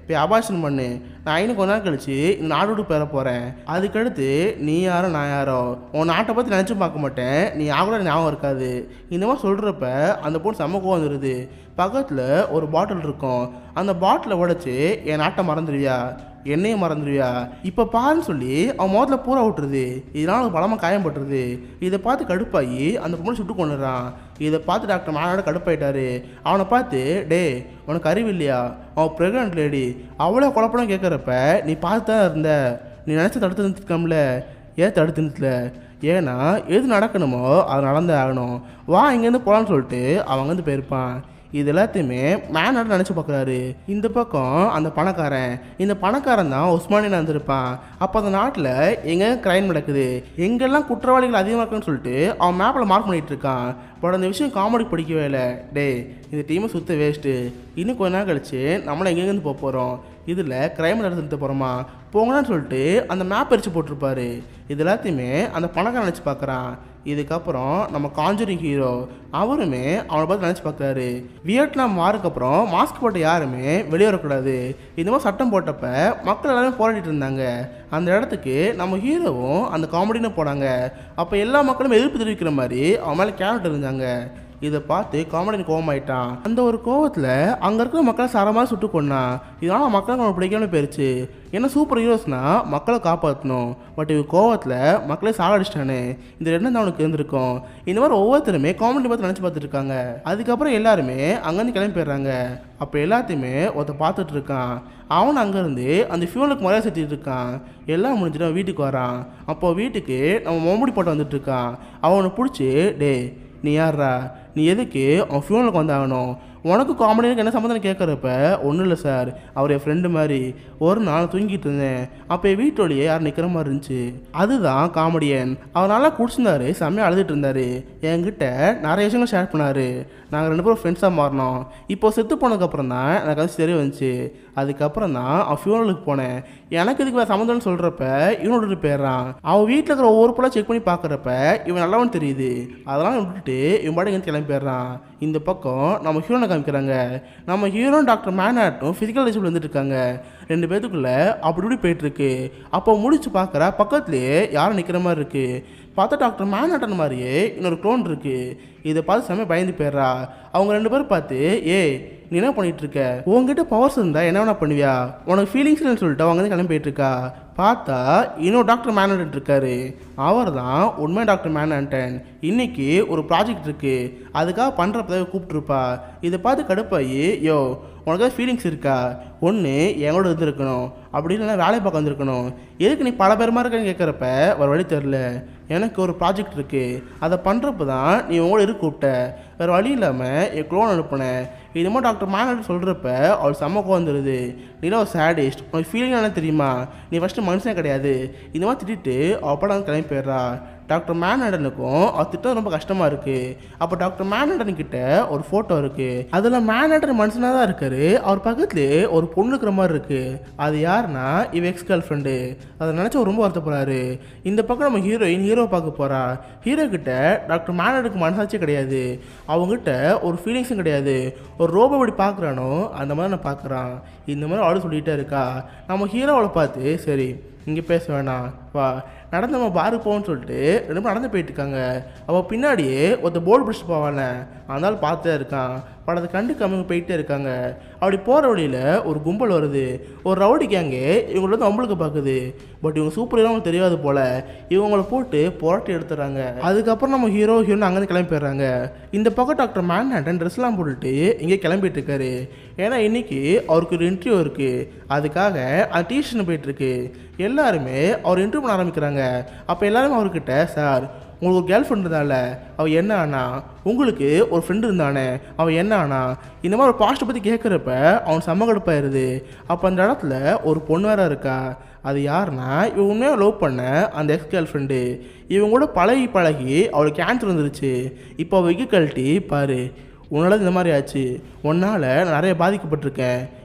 போய் அபாஷன் பண்ணு நான் இன்னும் கொஞ்ச நாள் கழிச்சு இந்த நாடு விட்டு பெற போகிறேன் அதுக்கடுத்து நீ யாரோ நான் யாரோ உன் நாட்டை பற்றி நினச்சும் பார்க்க மாட்டேன் நீ ஆகல ஞாபகம் இருக்காது இந்த மாதிரி சொல்கிறப்ப அந்த பொண்ணு செம்ம கோவம் வந்துடுது பக்கத்தில் ஒரு பாட்டில் இருக்கும் அந்த பாட்டிலை உடைச்சு என் நாட்டை மறந்துடுவியா என்னையும் மறந்துடுவியா இப்போ பாருன்னு சொல்லி அவன் முகத்தில் பூரா விட்டுருது இதனால அவனுக்கு பலமாக காயம்பட்டுருது இதை பார்த்து கடுப்பாகி அந்த பொண்ணை சுட்டு கொண்டுறான் இதை பார்த்து டாக்டர் மாநாடு கடுப்பாயிட்டாரு அவனை பார்த்து டே உனக்கு அறிவு இல்லையா அவன் ப்ரெக்னென்ட் லேடி அவ்வளோ குழப்பம் கேட்குறப்ப நீ பார்த்து தான் இருந்த நீ நினச்சி தடுத்து நிறுத்திருக்கோம்ல ஏன் தடுத்து நிறுத்தல ஏன்னா எது நடக்கணுமோ அது நடந்தே ஆகணும் வா இங்கேருந்து போகலான்னு சொல்லிட்டு அவங்க வந்து போயிருப்பான் இது எல்லாத்தையுமே மேனாட் நினச்சி பார்க்குறாரு இந்த பக்கம் அந்த பணக்காரன் இந்த பணக்காரன் தான் உஸ்மானியன் வந்திருப்பான் அப்போ அந்த நாட்டில் எங்கே கிரைம் நடக்குது எங்கெல்லாம் குற்றவாளிகள் அதிகமாக இருக்குன்னு சொல்லிட்டு அவன் மேப்பில் மார்க் பண்ணிட்டு இருக்கான் பட் அந்த விஷயம் காமெடி பிடிக்கவே இல்லை டேய் இந்த டீமை சுத்த வேஸ்ட்டு இன்னும் கொஞ்ச நாள் கழிச்சு நம்மளை எங்கேருந்து போக போகிறோம் இதில் கிரைம் நடந்துட்டு போகிறோமா போங்கன்னு சொல்லிட்டு அந்த மேப் அரிச்சு போட்டிருப்பாரு இது எல்லாத்தையுமே அந்த பணக்காரன் நினச்சி பார்க்குறான் இதுக்கப்புறம் நம்ம காஞ்சூரிங் ஹீரோ அவருமே அவனை பார்த்து நினச்சி பார்க்குறாரு வியட்நாம் வாருக்கு அப்புறம் மாஸ்க் போட்ட யாருமே வெளியே வரக்கூடாது இந்த மாதிரி சட்டம் போட்டப்ப மக்கள் எல்லாருமே போராடிட்டு இருந்தாங்க அந்த இடத்துக்கு நம்ம ஹீரோவும் அந்த காமெடின்னு போனாங்க அப்போ எல்லா மக்களும் எதிர்ப்பு தெரிவிக்கிற மாதிரி அவன் மேலே கேரக்டர் இருந்தாங்க இதை பார்த்து காமெடியன் கோவமாயிட்டான் அந்த ஒரு கோவத்தில் அங்கே இருக்கிற மக்களை சரமாக சுட்டு கொண்டான் இதனால் மக்களுக்கு அவனுக்கு பிடிக்காம போயிருச்சு ஏன்னா சூப்பர் ஹீரோஸ்னா மக்களை காப்பாற்றணும் பட் இவன் கோவத்தில் மக்களை சாகடிச்சிட்டானே இந்த ரெண்டும் தான் அவனுக்கு இருந்திருக்கும் இந்த மாதிரி ஒவ்வொருத்தருமே காமெடி பார்த்து நினச்சி பார்த்துட்டு இருக்காங்க அதுக்கப்புறம் எல்லாருமே அங்கேருந்து கிளம்பி போயிடுறாங்க அப்போ எல்லாத்தையுமே ஒருத்த பார்த்துட்டு இருக்கான் அவன் அங்கேருந்து அந்த ஃபியூனுக்கு மரியாதை செஞ்சுட்டு இருக்கான் எல்லாம் முடிஞ்சுட்டு அவன் வீட்டுக்கு வரான் அப்போ வீட்டுக்கு நம்ம மொம்படி போட்டு வந்துட்டு இருக்கான் அவனை பிடிச்சி டே நீ யார்ரா நீ எதுக்கு அவன் ஃபியூனலுக்கு வந்தாகணும் உனக்கு காமெடிக்கு என்ன சம்மந்தம் கேட்குறப்ப ஒன்றும் இல்லை சார் அவர் என் ஃப்ரெண்டு மாதிரி ஒரு நாள் தூங்கிட்டு இருந்தேன் அப்போ என் வீட்டோடையே யார் நிற்கிற மாதிரி இருந்துச்சு அதுதான் காமெடியன் அவர் நல்லா குடிச்சிருந்தாரு செம்மையாக அழுதுட்டு இருந்தாரு என்கிட்ட நிறைய விஷயங்கள் ஷேர் பண்ணாரு நாங்கள் ரெண்டு பேரும் ஃப்ரெண்ட்ஸாக மாறினோம் இப்போ செத்து போனதுக்கப்புறம் தான் எனக்கு அது தெரிய வந்துச்சு அதுக்கப்புறம் தான் அவன் ஃபியூனலுக்கு போனேன் எனக்கு இதுக்கு வேறு சம்மந்தம்னு சொல்கிறப்ப இவன் விட்டுட்டு போயிடுறான் அவன் வீட்டில் இருக்கிற ஒவ்வொரு பொருளாக செக் பண்ணி பார்க்குறப்ப இவன் நல்லவன் தெரியுது அதெல்லாம் இவன் விட்டுட்டு இவன் பாட்டுக்கு இங்கேருந்து கிளம்பி போயிடுறான் இந்த பக்கம் நம்ம ஹீரோனை காமிக்கிறாங்க நம்ம ஹீரோ டாக்டர் மேனாட்டும் ஃபிசிக்கல் டிசபிள் வந்துட்டு இருக்காங்க ரெண்டு பேத்துக்குள்ள அப்படி இப்படி போயிட்டு இருக்கு அப்போ முடிச்சு பார்க்குற பக்கத்துலேயே யாரும் நிற்கிற மாதிரி இருக்கு பார்த்தா டாக்டர் மேனாட்டன் மாதிரியே இன்னொரு க்ளோன் இருக்கு இதை பார்த்து செம்ம பயந்து போயிடுறா அவங்க ரெண்டு பேரும் பார்த்து ஏய் நீ என்ன பண்ணிட்டு இருக்க உங்ககிட்ட பவர்ஸ் இருந்தா என்ன வேணா பண்ணுவியா உனக்கு ஃபீலிங்ஸ் இல்லைன்னு சொல்லிட்டு அவங்க வந்து கிளம்பி போயிட்டு இருக்கா பார்த்தா இன்னும் டாக்டர் மேனன்டன் இருக்காரு அவர் தான் உண்மை டாக்டர் மேனன்டன் இன்னைக்கு ஒரு ப்ராஜெக்ட் இருக்கு அதுக்காக பண்ணுறப்ப கூப்பிட்டுருப்பா இதை பார்த்து கடுப்பாயி யோ உனக்கு ஃபீலிங்ஸ் இருக்கா ஒன்று எங்களோட இருந்திருக்கணும் அப்படி இல்லைன்னா வேலை பார்க்க வந்திருக்கணும் எதுக்கு நீ பல பேர் மாதிரி இருக்கன்னு கேட்குறப்ப ஒரு வழி தெரில எனக்கு ஒரு ப்ராஜெக்ட் இருக்குது அதை பண்ணுறப்ப தான் நீ உங்களோட இரு கூப்பிட்ட வேறு வழி இல்லாமல் என் க்ளோன் அனுப்புனேன் இது மாதிரி டாக்டர் மேனட் சொல்கிறப்ப அவள் செம்ம வந்துடுது நீலாம் ஒரு சேடிஸ்ட் உனக்கு ஃபீலிங் என்ன தெரியுமா நீ ஃபஸ்ட்டு மனுஷன் கிடையாது இந்த மாதிரி திட்டிட்டு அவள் படம் வந்து கிளம்பி போயிடுறா டாக்டர் மேனடனுக்கும் அவர் திட்டம் ரொம்ப கஷ்டமாக இருக்குது அப்போ டாக்டர் மேனடன் கிட்ட ஒரு ஃபோட்டோ இருக்குது அதில் மேனடன் மனுஷனாக தான் இருக்காரு அவர் பக்கத்துலேயே ஒரு பொண்ணு இருக்கிற மாதிரி இருக்குது அது யாருன்னா இவ எக்ஸ் கேர்ள் ஃப்ரெண்டு அதை நினச்சி அவர் ரொம்ப வருத்தப்படுறாரு இந்த பக்கம் நம்ம ஹீரோயின் ஹீரோ பார்க்க போகிறா ஹீரோ கிட்ட டாக்டர் மேனடுக்கு மனசாட்சியே கிடையாது அவங்ககிட்ட ஒரு ஃபீலிங்ஸும் கிடையாது ஒரு ரோபோ எப்படி பார்க்குறானோ அந்த மாதிரி நான் பார்க்குறான் இந்த மாதிரி அவளும் சொல்லிகிட்டே இருக்கா நம்ம ஹீரோவை பார்த்து சரி இங்கே பேச வேணாம் வா நடந்து நம்ம பாருக்கு போவோம்னு சொல்லிட்டு ரெண்டு பேரும் நடந்து போயிட்டு இருக்காங்க அவள் பின்னாடியே ஒருத்த போர்டு பிடிச்சிட்டு போவானே அதனால பார்த்துட்டே இருக்கான் படத்தை கண்டுக்காம போயிட்டே இருக்காங்க அப்படி போகிற வழியில் ஒரு கும்பல் வருது ஒரு ரவுடி கேங்கு இவங்கள வந்து அவங்களுக்கு பார்க்குது பட் இவங்க சூப்பர் ஹீரோ அவங்களுக்கு தெரியாது போல் இவங்கள போட்டு புரட்டி எடுத்துறாங்க அதுக்கப்புறம் நம்ம ஹீரோ ஹீரோன்னு அங்கேருந்து கிளம்பி போயிடுறாங்க இந்த பக்கம் டாக்டர் மேன்ஹாட்டன் ட்ரெஸ்லாம் போட்டுட்டு இங்கே கிளம்பிட்டு இருக்காரு ஏன்னா இன்னைக்கு அவருக்கு ஒரு இன்டர்வியூ இருக்குது அதுக்காக அந்த டியூஷன் போயிட்டுருக்கு எல்லாருமே அவர் இன்டர்வியூ பண்ண ஆரம்பிக்கிறாங்க அப்போ எல்லாருமே அவர்கிட்ட சார் உங்களுக்கு ஒரு கேர்ள் ஃப்ரெண்ட் இருந்தால அவள் என்ன ஆனா உங்களுக்கு ஒரு ஃப்ரெண்டு இருந்தானே அவன் என்ன ஆனா இந்த மாதிரி ஒரு பாஸ்ட்டை பற்றி கேட்குறப்ப அவன் செம்ம கடுப்பாயிருது அப்போ அந்த இடத்துல ஒரு பொண்ணு வேற இருக்கா அது யாருன்னா இவன் உண்மையாக லவ் பண்ண அந்த எக்ஸ் கேர்ள் ஃப்ரெண்டு இவங்க கூட பழகி பழகி அவளுக்கு கேன்சர் வந்துருச்சு இப்போ விக்கு கழட்டி பாரு உன்னால இந்த மாதிரி ஆச்சு உன்னால் நிறைய பாதிக்கப்பட்டிருக்கேன்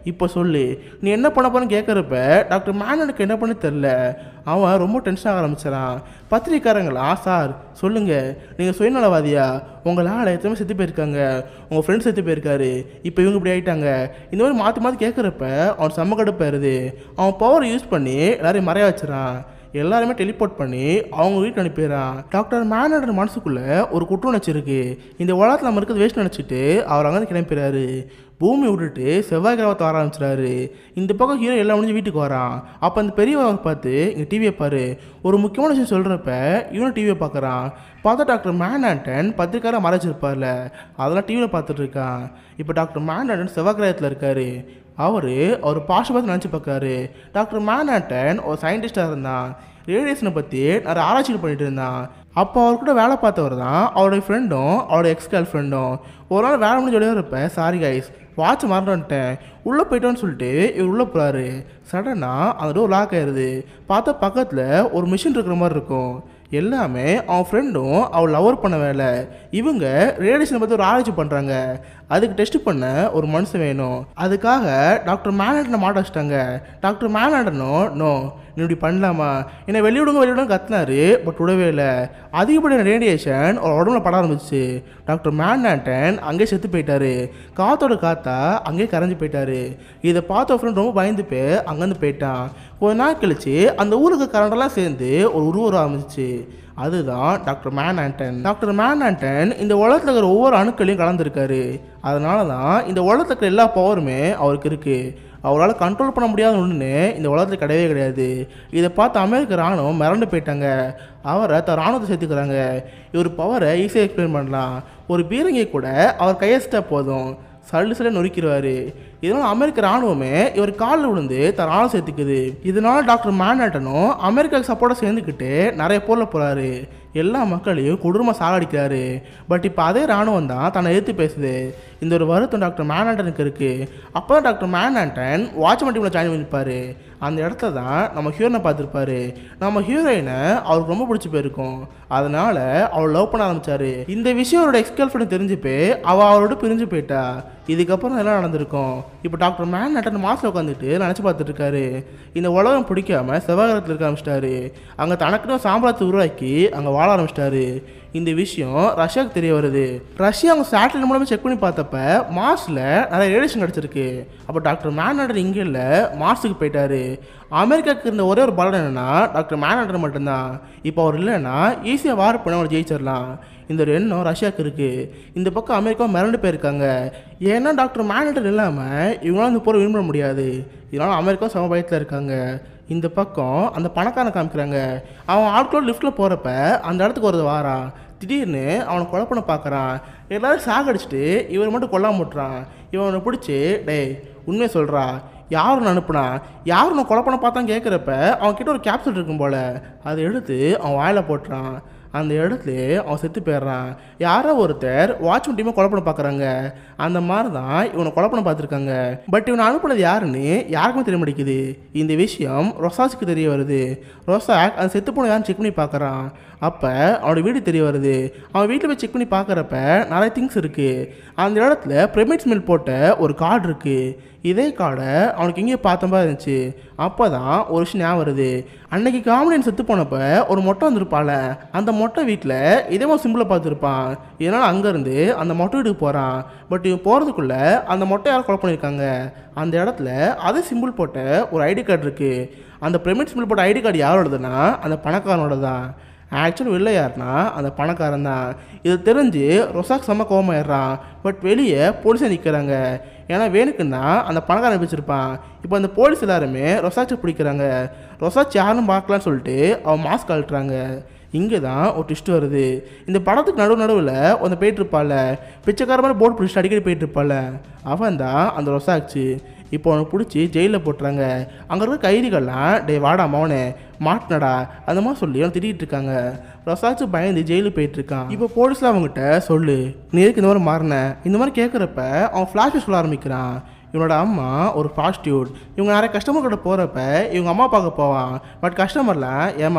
இப்போ சொல்லு நீ என்ன பண்ண போறன்னு கேட்குறப்ப டாக்டர் மேனனுக்கு என்ன பண்ண தெரில அவன் ரொம்ப டென்ஷன் ஆக ஆரம்பிச்சிடான் பத்திரிக்காரங்களா சார் சொல்லுங்க நீங்கள் சுயநலவாதியா உங்களால் எத்தனை செத்து போயிருக்காங்க உங்கள் ஃப்ரெண்ட்ஸ் செத்து போயிருக்காரு இப்போ இவங்க இப்படி ஆயிட்டாங்க இந்த மாதிரி மாற்றி மாற்றி கேட்குறப்ப அவன் செம்ம கடுப்பாயிருது அவன் பவர் யூஸ் பண்ணி எல்லாரையும் மறைய வச்சிடறான் எல்லாருமே டெலிபோர்ட் பண்ணி அவங்க வீட்டுக்கு அனுப்பிடுறான் டாக்டர் மேனோட மனசுக்குள்ள ஒரு குற்றுணர்ச்சி இருக்கு இந்த உலகத்தில் நம்ம இருக்கிறது வேஸ்ட் நினச்சிட்டு அவர் அங்கேருந்து கிளம்பிடுறாரு பூமி விட்டுட்டு செவ்வாய் கிரகத்தை வர ஆரம்பிச்சிடாரு இந்த பக்கம் ஹீரோ எல்லாம் முடிஞ்சு வீட்டுக்கு வரான் அப்போ அந்த பெரியவரை பார்த்து இங்கே டிவியை பாரு ஒரு முக்கியமான விஷயம் சொல்கிறப்ப இவனும் டிவியை பார்க்குறான் பார்த்தா டாக்டர் மேன் ஆண்டன் பத்திரிக்கார மறைச்சிருப்பார்ல அதெல்லாம் டிவியில் பார்த்துட்டு இருக்கான் இப்போ டாக்டர் மேன் ஆண்டன் செவ்வாய் கிரகத்தில் இருக்காரு அவர் அவர் பாஷை பார்த்து நினச்சி பார்க்காரு டாக்டர் மேனாட்டன் ஒரு சயின்டிஸ்டாக இருந்தான் ரேடியேஷனை பற்றி நிறைய ஆராய்ச்சிகள் பண்ணிட்டு இருந்தான் அப்போ அவர் கூட வேலை பார்த்தவர் தான் அவருடைய ஃப்ரெண்டும் அவருடைய எக்ஸ் கேர்ள் ஃப்ரெண்டும் ஒரு நாள் வேலை முடிஞ்சு வெளியே இருப்ப சாரி கைஸ் வாட்ச் மறந்துட்டேன் உள்ளே போயிட்டோன்னு சொல்லிட்டு இவர் உள்ளே போகிறாரு சடனாக அந்த டோர் லாக் ஆயிடுது பார்த்தா பக்கத்தில் ஒரு மிஷின் இருக்கிற மாதிரி இருக்கும் எல்லாமே அவன் ஃப்ரெண்டும் அவள் லவர் பண்ண வேலை இவங்க ரேடியேஷனை பற்றி ஒரு ஆராய்ச்சி பண்ணுறாங்க அதுக்கு டெஸ்ட் பண்ண ஒரு மனுஷன் வேணும் அதுக்காக டாக்டர் மேனாண்டனை மாட்ட வச்சிட்டாங்க டாக்டர் மேனாண்டனும் நோ நீ இப்படி பண்ணலாமா என்னை வெளியிடுங்க வெளியிடுங்க கத்துனாரு பட் விடவே இல்லை அதிகப்படியான ரேடியேஷன் ஒரு உடம்புல பட ஆரம்பிச்சு டாக்டர் மேனாண்டன் அங்கேயே செத்து போயிட்டாரு காத்தோட காத்தா அங்கேயே கரைஞ்சு போயிட்டாரு இதை பார்த்த ஃப்ரெண்ட் ரொம்ப பயந்து போய் அங்கேருந்து போயிட்டான் கொஞ்ச நாள் கழிச்சு அந்த ஊருக்கு கரண்டெல்லாம் சேர்ந்து ஒரு உருவம் ஆரம்பிச்சு அதுதான் doctor Manhattan doctor Manhattan இந்த உலகத்தில் இருக்கிற ஒவ்வொரு அணுக்களையும் கலந்துருக்காரு அதனால தான் இந்த உலகத்தில் இருக்கிற எல்லா பவருமே அவருக்கு இருக்குது அவரால் கண்ட்ரோல் பண்ண முடியாத ஒன்றுன்னு இந்த உலகத்தில் கிடையவே கிடையாது இதை பார்த்து அமெரிக்க ராணுவம் மிரண்டு போயிட்டாங்க அவரை தன் ராணுவத்தை சேர்த்துக்கிறாங்க இவர் பவரை ஈஸியாக எக்ஸ்பிளைன் பண்ணலாம் ஒரு பீரங்கி கூட அவர் கையெழுத்தா போதும் சல்லு சல்ல நொறுக்கிடுவார் இதனால் அமெரிக்க ராணுவமே இவர் காலில் விழுந்து தன் ராணுவம் சேர்த்துக்குது இதனால டாக்டர் மேனாட்டனும் அமெரிக்காவுக்கு சப்போர்ட்டாக சேர்ந்துக்கிட்டு நிறைய போரில் போகிறாரு எல்லா மக்களையும் கொடூரமாக சாகடிக்கிறாரு பட் இப்போ அதே ராணுவம் தான் தன்னை எதிர்த்து பேசுது இந்த ஒரு வருத்தம் டாக்டர் மேனாண்டனுக்கு இருக்குது அப்போ தான் டாக்டர் மேனாண்டன் வாட்ச்மேன் டீமில் ஜாயின் பண்ணியிருப்பாரு அந்த இடத்துல தான் நம்ம ஹீரோனை பார்த்துருப்பாரு நம்ம ஹீரோயினை அவருக்கு ரொம்ப பிடிச்சி போயிருக்கும் அதனால அவள் லவ் பண்ண ஆரம்பிச்சாரு இந்த விஷயம் அவரோட எக்ஸ் கேர்ள் ஃப்ரெண்ட் தெரிஞ்சு போய் அவள் அவரோட பிரிஞ்சு போயிட்டா இதுக்கப்புறம் எல்லாம் நடந்திருக்கும் இப்போ டாக்டர் மேன் நட்டன் மாசில் உட்காந்துட்டு நினச்சி பார்த்துட்டு இருக்காரு இந்த உலகம் பிடிக்காம செவ்வாய்கிரகத்தில் இருக்க ஆரம்பிச்சிட்டாரு அங்கே தனக்குன்னு சாம்ராஜ்யத்தை உருவாக்கி அங்கே வாழ ஆரம்பிச்சிட்டாரு இந்த விஷயம் ரஷ்யாவுக்கு தெரிய வருது ரஷ்யா அவங்க சேட்டலைட் மூலமாக செக் பண்ணி பார்த்தப்ப மார்ஸில் நிறைய ரேடியேஷன் கிடச்சிருக்கு அப்போ டாக்டர் மேனாண்டர் இங்கே இல்லை மார்ஸுக்கு போயிட்டாரு அமெரிக்காவுக்கு இருந்த ஒரே ஒரு பலன் என்னன்னா டாக்டர் மேனாண்டர் மட்டும்தான் இப்போ அவர் இல்லைன்னா ஈஸியாக வார் பண்ண அவர் ஜெயிச்சிடலாம் இந்த ஒரு எண்ணம் ரஷ்யாவுக்கு இருக்குது இந்த பக்கம் அமெரிக்கா மிரண்டு போயிருக்காங்க ஏன்னா டாக்டர் மேனேட்டர் இல்லாமல் இவங்களால இந்த போரை விரும்ப முடியாது இதனால் அமெரிக்கா சம பயத்தில் இருக்காங்க இந்த பக்கம் அந்த பணக்காரனை காமிக்கிறாங்க அவன் ஆட்களோட லிஃப்ட்டில் போகிறப்ப அந்த இடத்துக்கு ஒரு வாரான் திடீர்னு அவனை கொலை பண்ண பார்க்குறான் எல்லாரும் சாகடிச்சிட்டு இவர் மட்டும் கொல்லாம விட்டுறான் இவனை பிடிச்சி டேய் உண்மையை சொல்கிறா யார் உன்னை அனுப்புனா யார் உன்னை கொலை பண்ண பார்த்தான்னு கேட்குறப்ப அவன் கிட்ட ஒரு கேப்சூல் இருக்கும் போல அதை எடுத்து அவன் வாயில போட்டுறான் அந்த இடத்துல அவன் செத்து போயிடுறான் யாரோ ஒருத்தர் வாட்ச்மேன் டீமை கொலை பண்ண பார்க்குறாங்க அந்த மாதிரி தான் இவனை கொலை பண்ண பார்த்துருக்காங்க பட் இவனை அனுப்புனது யாருன்னு யாருக்குமே தெரிய மாட்டேங்குது இந்த விஷயம் ரொசாஸுக்கு தெரிய வருது ரொசாக் அந்த செத்து போன யாரும் செக் பண்ணி பார்க்குறான் அப்போ அவனோட வீடு தெரிய வருது அவன் வீட்டில் போய் செக் பண்ணி பார்க்குறப்ப நிறைய திங்ஸ் இருக்குது அந்த இடத்துல பிரமிட் மில் போட்ட ஒரு கார்டு இருக்குது இதே கார்டை அவனுக்கு எங்கேயோ பார்த்த மாதிரி இருந்துச்சு அப்போ தான் ஒரு விஷயம் ஞாபகம் வருது அன்னைக்கு காமெடியன் செத்து போனப்ப ஒரு மொட்டை வந்திருப்பால அந்த மொட்டை வீட்டில் இதே மாதிரி சிம்பிளை பார்த்துருப்பான் இதனால் அங்கேருந்து அந்த மொட்டை வீட்டுக்கு போகிறான் பட் இவன் போகிறதுக்குள்ள அந்த மொட்டை யாரும் கொலை பண்ணியிருக்காங்க அந்த இடத்துல அதே சிம்பிள் போட்ட ஒரு ஐடி கார்டு இருக்குது அந்த பிரமிட் சிம்பிள் போட்ட ஐடி கார்டு யாரோடதுன்னா அந்த பணக்காரனோட தான் ஆக்சுவலி வெளில யாருன்னா அந்த பணக்காரன் தான் இது தெரிஞ்சு ரொசாக் செம்ம கோவமாயிடுறான் பட் வெளியே போலீஸாக நிற்கிறாங்க ஏன்னா வேணுக்குன்னா அந்த பணக்காரன் வச்சிருப்பான் இப்போ அந்த போலீஸ் எல்லாருமே ரொசாச்சை பிடிக்கிறாங்க ரொசாச் யாருன்னு பார்க்கலான்னு சொல்லிட்டு அவன் மாஸ்க் கழட்டுறாங்க இங்கே தான் ஒரு ட்விஸ்ட் வருது இந்த படத்துக்கு நடுவு நடுவில் ஒன்று போயிட்டு இருப்பாள் பிச்சைக்கார மாதிரி போர்டு பிடிச்சிட்டு அடிக்கடி போயிட்டு இருப்பாள் அவன் தான் அந்த ரொசாச்சு இப்போ அவனை பிடிச்சி ஜெயிலில் போட்டுறாங்க அங்கே இருக்க கைதிகள்லாம் டே வாடா மவனே மாட்டினடா அந்த மாதிரி சொல்லி அவன் திட்டிகிட்டு இருக்காங்க ரசாச்சு பயந்து ஜெயிலுக்கு போயிட்டு இருக்கான் இப்போ போலீஸில் அவங்ககிட்ட சொல்லு நீ எதுக்கு இந்த மாதிரி மாறின இந்த மாதிரி கேட்குறப்ப அவன் ஃப்ளாஷ் சொல்ல ஆரம்பிக்கிறான் இவனோட அம்மா ஒரு ப்ராஸ்டியூட் இவங்க நிறைய கஸ்டமர் கிட்ட போகிறப்ப இவங்க அம்மா பார்க்க போவான் பட் கஸ்டமர்லாம் ஏமா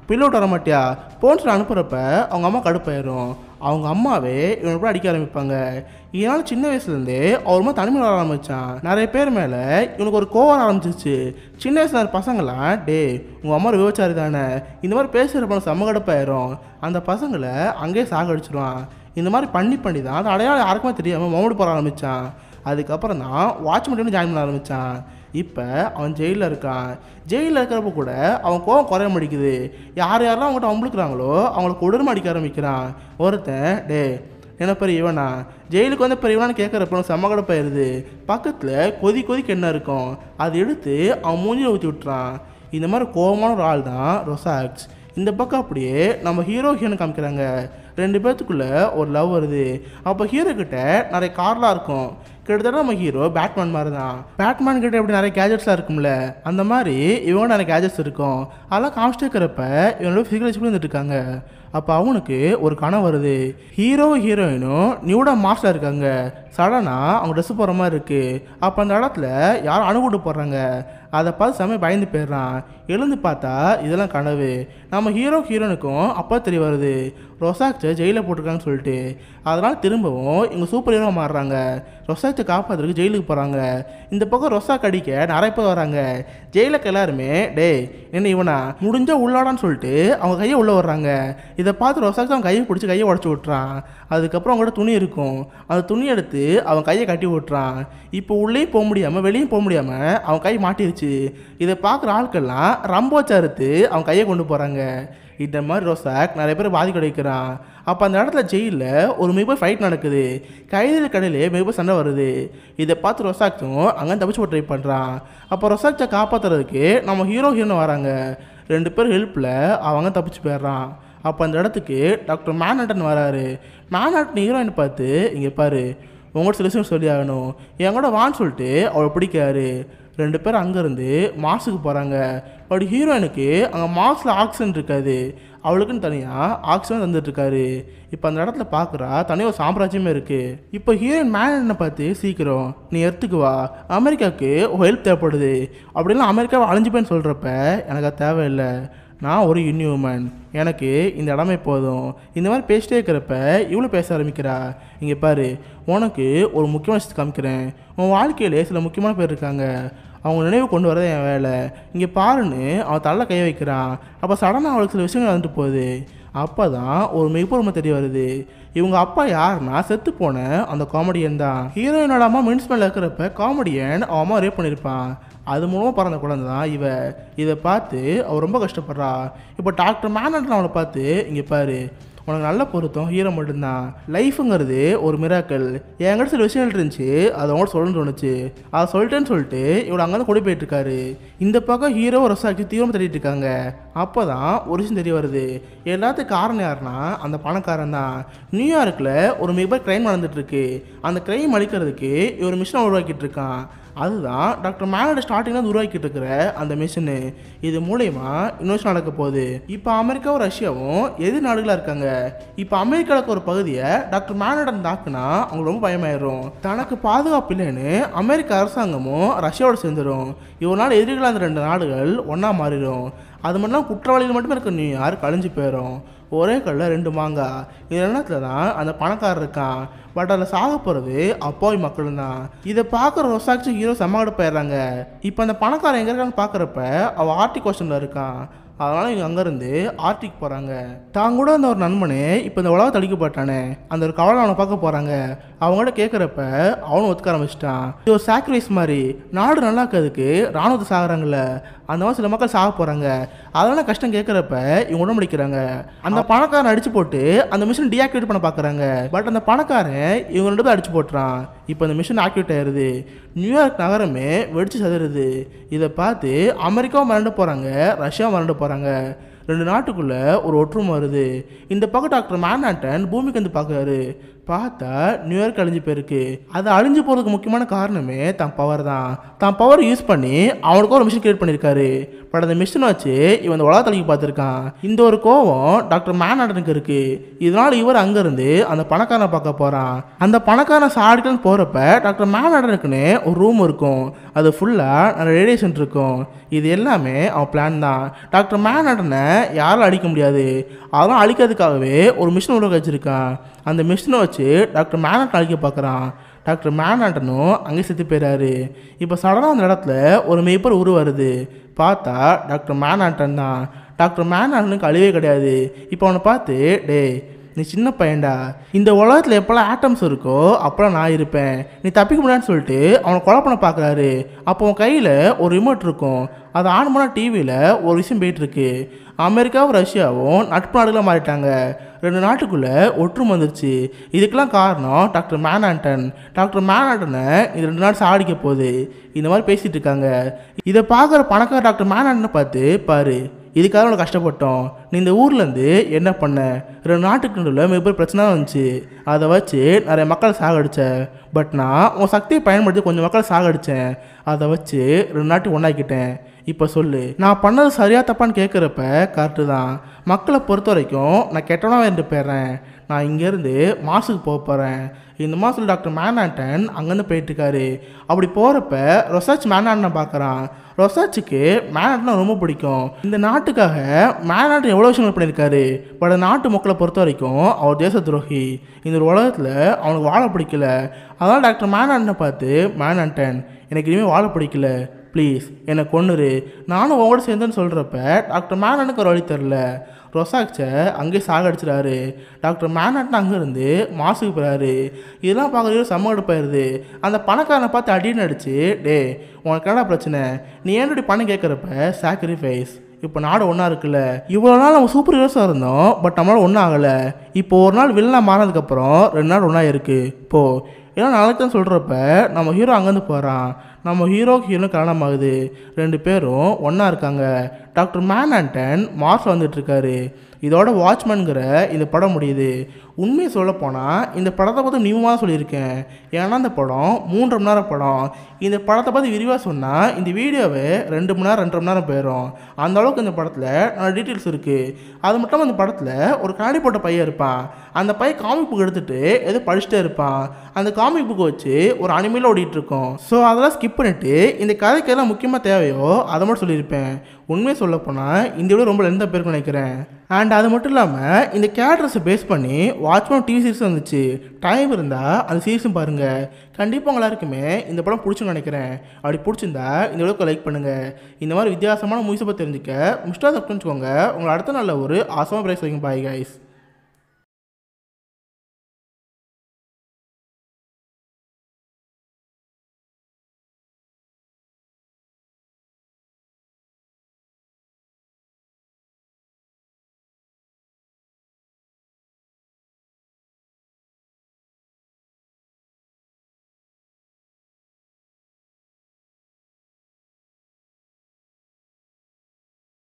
பில்லோட் வர மாட்டியா போன்னு சொல்லி அனுப்புகிறப்ப அவங்க அம்மா கடுப்பாயிரும் அவங்க அம்மாவே இவனை போய் அடிக்க ஆரம்பிப்பாங்க இதனால் சின்ன வயசுலேருந்தே அவருமா தனிமையில் வர ஆரம்பித்தான் நிறைய பேர் மேலே இவனுக்கு ஒரு கோவம் வர ஆரம்பிச்சிச்சு சின்ன வயசுல இருக்க பசங்களாம் டே உங்கள் அம்மா ஒரு விபச்சாரி தானே இந்த மாதிரி பேசுகிற பண்ண செம்ம கடுப்பாயிரும் அந்த பசங்களை அங்கேயே சாகடிச்சிருவான் இந்த மாதிரி பண்ணி பண்ணி தான் அந்த அடையாளம் யாருக்குமே தெரியாமல் மௌடு போட ஆரம்பித்தான் அதுக்கப்புறம் தான் வாட்ச்மேன் ஜாயின் பண்ண ஆரம்பித்தான் இப்போ அவன் ஜெயிலில் இருக்கான் ஜெயிலில் இருக்கிறப்ப கூட அவன் கோவம் குறைய மாட்டேங்குது யார் யாரெல்லாம் அவங்ககிட்ட அம்பளுக்குறாங்களோ அவங்கள கொடூரமாக அடிக்க ஆரம்பிக்கிறான் ஒருத்தன் டே என்ன பெரிய இவனா ஜெயிலுக்கு வந்து பெரிய இவனான்னு கேட்குறப்ப எனக்கு செம்ம கடுப்பாயிருது பக்கத்தில் கொதி கொதிக்கு என்ன இருக்கும் அதை எடுத்து அவன் மூஞ்சில ஊற்றி விட்டுறான் இந்த மாதிரி கோவமான ஒரு ஆள் தான் ரொசாக்ஸ் இந்த பக்கம் அப்படியே நம்ம ஹீரோ ஹீரோன்னு காமிக்கிறாங்க ரெண்டு பேர்த்துக்குள்ள ஒரு லவ் வருது அப்போ ஹீரோ கிட்ட நிறைய கார்லாம் இருக்கும் கிட்டத்தட்ட நம்ம ஹீரோ பேட்மேன் மாதிரி தான் பேட்மேன் கிட்ட எப்படி நிறைய கேஜெட்ஸ்லாம் இருக்கும்ல அந்த மாதிரி இவங்க நிறைய கேஜெட்ஸ் இருக்கும் அதெல்லாம் காமிச்சிட்டு இருக்கிறப்ப இவனோட ஃபிகர் வச்சு வந்துட்டு இருக்காங்க அப்போ அவனுக்கு ஒரு கனவு வருது ஹீரோ ஹீரோயினும் நியூடா மாஸ்டர் இருக்காங்க சடனாக அவங்க ட்ரெஸ் போடுற மாதிரி இருக்குது அப்போ அந்த இடத்துல யாரும் அணுகுண்டு போடுறாங்க அதை பார்த்து செம்ம பயந்து போயிடுறான் எழுந்து பார்த்தா இதெல்லாம் கனவு நம்ம ஹீரோ ஹீரோனுக்கும் அப்போ தெரிய வருது ரொசாக்ஸை ஜெயிலில் போட்டிருக்காங்கன்னு சொல்லிட்டு அதனால் திரும்பவும் இவங்க சூப்பர் ஹீரோ மாறுறாங்க ரொசாக்ஸை காப்பாற்றுறதுக்கு ஜெயிலுக்கு போகிறாங்க இந்த பக்கம் ரொசாக் அடிக்க நிறைய பேர் வராங்க ஜெயிலுக்கு எல்லாருமே டேய் என்ன இவனா முடிஞ்சா உள்ளாடான்னு சொல்லிட்டு அவங்க கையை உள்ளே வர்றாங்க இதை பார்த்து ரொசாக்ஸ் அவன் கையை பிடிச்சி கையை உடச்சி விட்றான் அதுக்கப்புறம் அவங்கள்ட்ட துணி இருக்கும் அந்த துணி எடுத்து அவன் கையை கட்டி விட்றான் இப்போ உள்ளேயும் போக முடியாமல் வெளியும் போக முடியாமல் அவன் கை மாட்டிருச்சு இதை பார்க்குற ஆட்கள்லாம் ரம்போ அறுத்து அவன் கையை கொண்டு போகிறாங்க இந்த மாதிரி ரோசாக் நிறைய பேர் பாதிக்க வைக்கிறான் அப்போ அந்த இடத்துல ஜெயிலில் ஒரு மிகப்பெரிய ஃபைட் நடக்குது கைதில் கடையிலே மிகப்பெரிய சண்டை வருது இதை பார்த்து ரொசாக்ஸும் அங்கே தப்பிச்சு போட்டு ட்ரை பண்ணுறான் அப்போ ரொசாக்ஸை காப்பாற்றுறதுக்கு நம்ம ஹீரோ ஹீரோன்னு வராங்க ரெண்டு பேர் ஹெல்ப்பில் அவங்க தப்பிச்சு போயிடுறான் அப்போ அந்த இடத்துக்கு டாக்டர் மேனட்டன் வராரு மேனட்டன் ஹீரோயின் பார்த்து இங்கே பாரு உங்கள்கிட்ட சில விஷயம் சொல்லி ஆகணும் என் கூட வான்னு சொல்லிட்டு அவளை பிடிக்காரு ரெண்டு பேரும் அங்கேருந்து மாஸுக்கு போகிறாங்க பட் ஹீரோயினுக்கு அங்கே மாஸில் ஆக்சிஜன் இருக்காது அவளுக்குன்னு தனியாக ஆக்சிஜன் தந்துட்டுருக்காரு இப்போ அந்த இடத்துல பார்க்குறா தனியாக ஒரு சாம்ராஜ்யமே இருக்குது இப்போ ஹீரோயின் மேனனை பார்த்து சீக்கிரம் நீ எடுத்துக்கு வா அமெரிக்காவுக்கு ஹெல்ப் தேவைப்படுது அப்படிலாம் அமெரிக்காவை அழிஞ்சுப்பேன்னு சொல்கிறப்ப எனக்கு அது தேவையில்லை நான் ஒரு இன்ஹியூமன் எனக்கு இந்த இடமே போதும் இந்த மாதிரி பேசிட்டே இருக்கிறப்ப இவ்வளோ பேச ஆரம்பிக்கிறா இங்கே பாரு உனக்கு ஒரு முக்கியமான விஷயத்தை காமிக்கிறேன் உன் வாழ்க்கையிலே சில முக்கியமான பேர் இருக்காங்க அவங்க நினைவு கொண்டு வரது என் வேலை இங்கே பாருன்னு அவன் தள்ள கை வைக்கிறான் அப்போ சடனாக அவளுக்கு சில விஷயங்கள் வந்துட்டு போகுது அப்போ தான் ஒரு மிகப்பொருமை தெரிய வருது இவங்க அப்பா யாருன்னா செத்து போன அந்த காமெடியன் தான் ஹீரோயினோட அம்மா மின்ஸ்மெல்ல இருக்கிறப்ப காமெடியன் அவன் அம்மா ரேப் பண்ணியிருப்பான் அது மூலமாக பிறந்த குழந்தை தான் இவ இதை பார்த்து அவள் ரொம்ப கஷ்டப்படுறா இப்போ டாக்டர் மேனட்டன் அவளை பார்த்து இங்கே பாரு உனக்கு நல்ல பொருத்தம் ஹீரோ மட்டும்தான் லைஃபுங்கிறது ஒரு மிராக்கல் என்கிட்ட சில விஷயங்கள் இருந்துச்சு அதை அவங்கள்ட்ட சொல்லணும்னு தோணுச்சு அதை சொல்லிட்டேன்னு சொல்லிட்டு இவளை அங்கேருந்து கொண்டு போயிட்டு இருக்காரு இந்த பக்கம் ஹீரோ ரசாக்கி தீவிரம் தட்டிட்டு இருக்காங்க அப்போ தான் ஒரு விஷயம் தெரிய வருது எல்லாத்துக்கும் காரணம் யாருன்னா அந்த பணக்காரன் தான் நியூயார்க்கில் ஒரு மிகப்பெரிய க்ரைம் நடந்துட்டு இருக்கு அந்த க்ரைம் அழிக்கிறதுக்கு இவர் மிஷினை உருவாக்கிட்டு இருக்கான் அதுதான் டாக்டர் மேனோட ஸ்டார்டிங்கில் உருவாக்கிட்டு இருக்கிற அந்த மிஷினு இது மூலயமா இன்வெஸ்ட் நடக்க போகுது இப்போ அமெரிக்காவும் ரஷ்யாவும் எதிர் நாடுகளாக இருக்காங்க இப்போ அமெரிக்காவுக்கு ஒரு பகுதியை டாக்டர் மேனோட தாக்குனா அவங்க ரொம்ப பயமாயிரும் தனக்கு பாதுகாப்பு இல்லைன்னு அமெரிக்க அரசாங்கமும் ரஷ்யாவோட சேர்ந்துடும் இவனால் எதிரிகளாக அந்த ரெண்டு நாடுகள் ஒன்றா மாறிடும் அது மட்டும் இல்லாமல் குற்றவாளிகள் மட்டுமே இருக்க நியூயார்க் கழிஞ்சு போயிடும் ஒரே கல்ல ரெண்டு மாங்காய் இது எண்ணத்தில் தான் அந்த பணக்காரர் இருக்கான் பட் அதில் சாக போகிறது அப்பாவி மக்கள் தான் இதை பார்க்குற ரொசாக்சி ஹீரோ செம்மகடு போயிடுறாங்க இப்போ அந்த பணக்காரன் எங்கே இருக்கான்னு பார்க்குறப்ப அவள் ஆர்டிக் கொஸ்டினில் இருக்கான் அதனால் இவங்க அங்கேருந்து ஆர்டிக் போகிறாங்க தான் கூட அந்த ஒரு நண்பனே இப்போ இந்த உலகத்தை அடிக்கப்பட்டானே அந்த ஒரு கவலை அவனை பார்க்க போகிறாங்க அவங்கள்ட்ட கேட்குறப்ப அவனும் ஒத்துக்க ஆரம்பிச்சிட்டான் இது ஒரு சாக்ரிஃபைஸ் மாதிரி நாடு நல்லா இருக்கிறதுக்கு ராணுவத்தை சாகுறாங்கல்ல அந்த மாதிரி சில மக்கள் சாக போகிறாங்க அதெல்லாம் கஷ்டம் கேட்குறப்ப இவங்க உடம்படிக்கிறாங்க அந்த பணக்காரன் அடிச்சு போட்டு அந்த மிஷின் டீஆக்டிவேட் பண்ண பார்க்குறாங்க பட் அந்த பணக்காரன் இவங்க ரெண்டு பேரும் அடிச்சு போட்டுறான் இப்போ அந்த மிஷின் ஆக்டிவேட் ஆயிருது நியூயார்க் நகரமே வெடிச்சு சதுருது இதை பார்த்து அமெரிக்காவும் மறந்து போகிறாங்க ரஷ்யாவும் மறந்து போகிறாங்க ரெண்டு நாட்டுக்குள்ள ஒரு ஒற்றுமை வருது இந்த பக்கம் டாக்டர் மேனாட்டன் பூமிக்கு வந்து பார்க்குறாரு பார்த்தா நியூயார்க் அழிஞ்சு போயிருக்கு அது அழிஞ்சு போகிறதுக்கு முக்கியமான காரணமே தான் பவர் தான் தான் பவர் யூஸ் பண்ணி அவனுக்கு ஒரு மிஷின் கிரியேட் பண்ணியிருக்காரு பட் அந்த மிஷினை வச்சு இவன் இந்த உலகத்தலைக்கு பார்த்துருக்கான் இந்த ஒரு கோவம் டாக்டர் மேனாடனுக்கு இருக்கு இதனால இவர் அங்கேருந்து அந்த பணக்காரனை பார்க்க போகிறான் அந்த பணக்காரன் சாடிக்கன்னு போகிறப்ப டாக்டர் மேனாடனுக்குன்னு ஒரு ரூம் இருக்கும் அது ஃபுல்லாக நிறைய ரேடியேஷன் இருக்கும் இது எல்லாமே அவன் பிளான் தான் டாக்டர் மேனாடனை யாரும் அடிக்க முடியாது அதெல்லாம் அழிக்கிறதுக்காகவே ஒரு மிஷின் உருவாக்க வச்சிருக்கான் அந்த மிஷினை வச்சு டாக்டர் மேனாட்டன் அழிக்க பார்க்குறான் டாக்டர் மேனாட்டனும் அங்கே செத்து போயிறாரு இப்போ சடனாக அந்த இடத்துல ஒரு மெய்ப்பர் உருவாருது பார்த்தா டாக்டர் மேனாட்டன் தான் டாக்டர் மேனாட்டனுக்கு அழிவே கிடையாது இப்போ அவனை பார்த்து டேய் நீ சின்ன பையன்டா இந்த உலகத்தில் எப்போல்லாம் ஆட்டம்ஸ் இருக்கோ அப்போல்லாம் நான் இருப்பேன் நீ தப்பிக்க முடியாதுன்னு சொல்லிட்டு அவனை கொலை பண்ண பார்க்குறாரு அப்போ அவன் கையில் ஒரு ரிமோட் இருக்கும் அதை ஆன் பண்ண டிவியில் ஒரு விஷயம் போயிட்டுருக்கு அமெரிக்காவும் ரஷ்யாவும் நட்பு நாடுகளாக மாறிட்டாங்க ரெண்டு நாட்டுக்குள்ளே ஒற்றுமை வந்துருச்சு இதுக்கெல்லாம் காரணம் டாக்டர் மேனாண்டன் டாக்டர் மேனாண்டனை இது ரெண்டு நாள் சாடிக்க போகுது இந்த மாதிரி பேசிகிட்டு இருக்காங்க இதை பார்க்குற பணக்கார டாக்டர் மேனாண்டனை பார்த்து பாரு இதுக்காக உனக்கு கஷ்டப்பட்டோம் நீ இந்த ஊர்லேருந்து என்ன பண்ண ரெண்டு நாட்டுக்கு நடுவில் மிகப்பெரிய பிரச்சனை வந்துச்சு அதை வச்சு நிறைய மக்களை சாகடிச்ச பட் நான் உன் சக்தியை பயன்படுத்தி கொஞ்சம் மக்களை சாகடித்தேன் அதை வச்சு ரெண்டு நாட்டு ஒன்றாக்கிட்டேன் இப்போ சொல்லு நான் பண்ணது சரியா தப்பான்னு கேட்குறப்ப கரெக்டு தான் மக்களை பொறுத்த வரைக்கும் நான் கெட்டவனாக இருந்து போயிடுறேன் நான் இங்கேருந்து மாசுக்கு போக போகிறேன் இந்த மாதத்தில் டாக்டர் மேனாண்டன் அங்கேருந்து போயிட்டுருக்காரு அப்படி போகிறப்ப ரொசாச் மேனாண்டனை பார்க்குறான் ரொசாச்சுக்கு மேனாட்டனை ரொம்ப பிடிக்கும் இந்த நாட்டுக்காக மேனாட்டன் எவ்வளோ விஷயங்கள் பண்ணியிருக்காரு பட் நாட்டு மக்களை பொறுத்த வரைக்கும் அவர் தேச துரோகி இந்த ஒரு உலகத்தில் அவனுக்கு வாழ பிடிக்கல அதனால் டாக்டர் மேனாண்டனை பார்த்து மேனாண்டன் எனக்கு இனிமேல் வாழ பிடிக்கல ப்ளீஸ் என்னை கொன்னுரு நானும் உங்களோட சேர்ந்தேன்னு சொல்கிறப்ப டாக்டர் மேனனுக்கு ஒரு வழி தெரில ரொசாக்சை அங்கேயே சாகடிச்சிடாரு டாக்டர் மேனட்னு அங்கேருந்து மாசுக்கு போகிறாரு இதெல்லாம் பார்க்குறது செம்ம எடுப்பாயிருது அந்த பணக்காரனை பார்த்து அடின்னு அடிச்சு டே உனக்கு என்னடா பிரச்சனை நீ ஏன்டி பணம் கேட்குறப்ப சாக்ரிஃபைஸ் இப்போ நாடு ஒன்றா இருக்குல்ல இவ்வளோ நாள் நம்ம சூப்பர் ஹீரோஸாக இருந்தோம் பட் நம்மளால் ஒன்றும் ஆகலை இப்போ ஒரு நாள் வில்லனாக மாறினதுக்கப்புறம் ரெண்டு நாள் ஒன்றா இருக்குது இப்போது ஏன்னா நாளைக்கு தான் சொல்கிறப்ப நம்ம ஹீரோ அங்கேருந்து போகிறான் நம்ம ஹீரோக்கு ஹீரோ கல்யாணம் ஆகுது ரெண்டு பேரும் ஒன்றா இருக்காங்க டாக்டர் மேனாண்டன் மார்ஸ் வந்துட்டு இருக்காரு இதோட வாட்ச்மேனுங்கிற இந்த படம் முடியுது உண்மையை சொல்ல போனால் இந்த படத்தை பற்றி நியூமாக சொல்லியிருக்கேன் ஏன்னா இந்த படம் மூன்றரை மணி நேரம் படம் இந்த படத்தை பற்றி விரிவாக சொன்னால் இந்த வீடியோவே ரெண்டு மணி நேரம் ரெண்டரை மணி நேரம் போயிடும் அந்த அளவுக்கு இந்த படத்தில் நிறைய டீட்டெயில்ஸ் இருக்குது அது மட்டும் இல்லாமல் இந்த படத்தில் ஒரு கண்ணாடி போட்ட பையன் இருப்பான் அந்த பையன் காமிக் புக் எடுத்துகிட்டு எதோ படிச்சுட்டே இருப்பான் அந்த காமிக் புக்கை வச்சு ஒரு அனிமையில் ஓடிட்டு இருக்கோம் ஸோ அதெல்லாம் ஸ்கிப் பண்ணிவிட்டு இந்த கதைக்கு எல்லாம் முக்கியமாக தேவையோ அதை மட்டும் சொல்லியிருப்பேன் உண்மையை சொல்ல போனால் இந்த விட ரொம்ப லென்த்தாக பேருக்கு நினைக்கிறேன் அண்ட் அது மட்டும் இல்லாமல் இந்த கேரக்டர்ஸை பேஸ் பண்ணி வாட்ச்மேன் டிவி சீரிஸ் வந்துச்சு டைம் இருந்தால் அந்த சீரிஸும் பாருங்கள் கண்டிப்பாக உங்க எல்லாருக்குமே இந்த படம் பிடிச்சுன்னு நினைக்கிறேன் அப்படி பிடிச்சிருந்தா இந்த வீடியோக்கு லைக் பண்ணுங்கள் இந்த மாதிரி வித்தியாசமான மூவிஸை பற்றி தெரிஞ்சுக்க முஸ்டா தப்புன்னு வச்சுக்கோங்க உங்களை அடுத்த நல்ல ஒரு ஆசமாக பிரைஸ் வைக்கும் பாய் கைஸ்